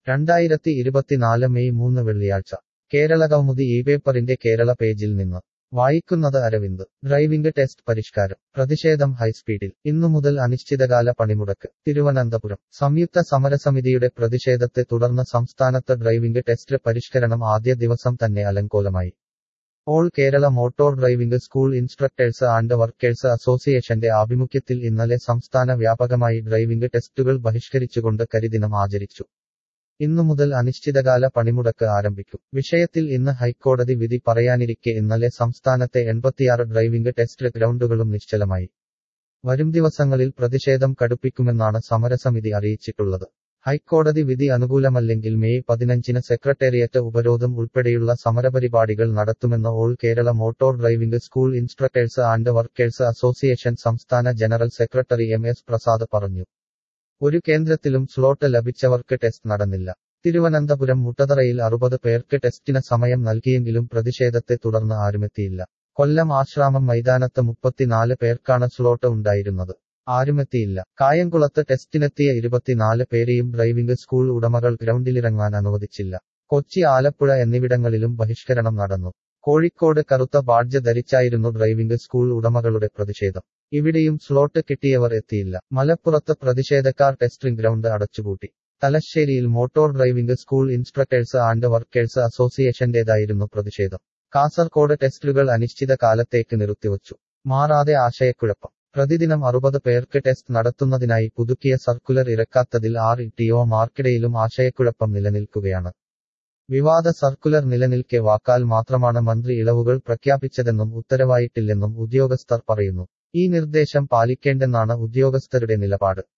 രണ്ടായിരത്തി ഇരുപത്തിനാല് മെയ് മൂന്ന് വെള്ളിയാഴ്ച കേരള കൗമുദി ഈ പേപ്പറിന്റെ കേരള പേജിൽ നിന്ന് വായിക്കുന്നത് അരവിന്ദ് ഡ്രൈവിംഗ് ടെസ്റ്റ് പരിഷ്കാരം പ്രതിഷേധം ഹൈസ്പീഡിൽ ഇന്നു മുതൽ അനിശ്ചിതകാല പണിമുടക്ക് തിരുവനന്തപുരം സംയുക്ത സമരസമിതിയുടെ പ്രതിഷേധത്തെ തുടർന്ന് സംസ്ഥാനത്ത് ഡ്രൈവിംഗ് ടെസ്റ്റ് പരിഷ്കരണം ആദ്യ ദിവസം തന്നെ അലങ്കോലമായി all Kerala motor driving school instructors and workers അസോസിയേഷന്റെ ആഭിമുഖ്യത്തിൽ ഇന്നലെ സംസ്ഥാന വ്യാപകമായി ഡ്രൈവിംഗ് ടെസ്റ്റുകൾ ബഹിഷ്കരിച്ചുകൊണ്ട് കരിദിനം ആചരിച്ചു ഇന്നു മുതൽ അനിശ്ചിതകാല പണിമുടക്ക് ആരംഭിക്കും വിഷയത്തിൽ ഇന്ന് ഹൈക്കോടതി വിധി പറയാനിരിക്കെ ഇന്നലെ സംസ്ഥാനത്തെ എൺപത്തിയാറ് ഡ്രൈവിംഗ് ടെസ്റ്റ് ഗ്രൗണ്ടുകളും നിശ്ചലമായി വരും ദിവസങ്ങളിൽ പ്രതിഷേധം കടുപ്പിക്കുമെന്നാണ് സമരസമിതി അറിയിച്ചിട്ടുള്ളത് ഹൈക്കോടതി വിധി അനുകൂലമല്ലെങ്കിൽ മെയ് പതിനഞ്ചിന് സെക്രട്ടേറിയറ്റ് ഉപരോധം ഉൾപ്പെടെയുള്ള സമരപരിപാടികൾ നടത്തുമെന്ന് all Kerala motor driving school instructors and workers association സംസ്ഥാന general secretary M S Prasad പറഞ്ഞു ഒരു കേന്ദ്രത്തിലും സ്ലോട്ട് ലഭിച്ചവർക്ക് ടെസ്റ്റ് നടന്നില്ല തിരുവനന്തപുരം മുട്ടതറയിൽ അറുപത് പേർക്ക് ടെസ്റ്റിന് സമയം നൽകിയെങ്കിലും പ്രതിഷേധത്തെ തുടർന്ന് ആരുമെത്തിയില്ല കൊല്ലം ആശ്രാമം മൈതാനത്ത് മുപ്പത്തിനാല് പേർക്കാണ് സ്ലോട്ട് ഉണ്ടായിരുന്നത് ആരുമെത്തിയില്ല കായംകുളത്ത് ടെസ്റ്റിനെത്തിയ ഇരുപത്തിനാല് പേരെയും ഡ്രൈവിംഗ് സ്കൂൾ ഉടമകൾ ഗ്രൗണ്ടിലിറങ്ങാൻ അനുവദിച്ചില്ല കൊച്ചി ആലപ്പുഴ എന്നിവിടങ്ങളിലും ബഹിഷ്കരണം നടന്നു കോഴിക്കോട് കറുത്ത ബാഡ്ജ് ധരിച്ചായിരുന്നു ഡ്രൈവിംഗ് സ്കൂൾ ഉടമകളുടെ പ്രതിഷേധം ഇവിടെയും സ്ലോട്ട് കിട്ടിയവർ എത്തിയില്ല മലപ്പുറത്ത് പ്രതിഷേധക്കാർ ടെസ്റ്റിംഗ് ഗ്രൗണ്ട് അടച്ചുപൂട്ടി തലശ്ശേരിയിൽ motor driving school instructors and workers അസോസിയേഷന്റേതായിരുന്നു പ്രതിഷേധം കാസർകോട് ടെസ്റ്റുകൾ അനിശ്ചിത കാലത്തേക്ക് നിർത്തിവച്ചു മാറാതെ ആശയക്കുഴപ്പം പ്രതിദിനം അറുപത് പേർക്ക് ടെസ്റ്റ് നടത്തുന്നതിനായി പുതുക്കിയ സർക്കുലർ ഇറക്കാത്തതിൽ ആർ ടിഒ മാർക്കിടയിലും ആശയക്കുഴപ്പം നിലനിൽക്കുകയാണ് വിവാദ സർക്കുലർ നിലനിൽക്കെ വാക്കാൽ മാത്രമാണ് മന്ത്രി ഇളവുകൾ പ്രഖ്യാപിച്ചതെന്നും ഉത്തരവായിട്ടില്ലെന്നും ഉദ്യോഗസ്ഥർ പറയുന്നു ഈ നിർദ്ദേശം പാലിക്കേണ്ടെന്നാണ് ഉദ്യോഗസ്ഥരുടെ നിലപാട്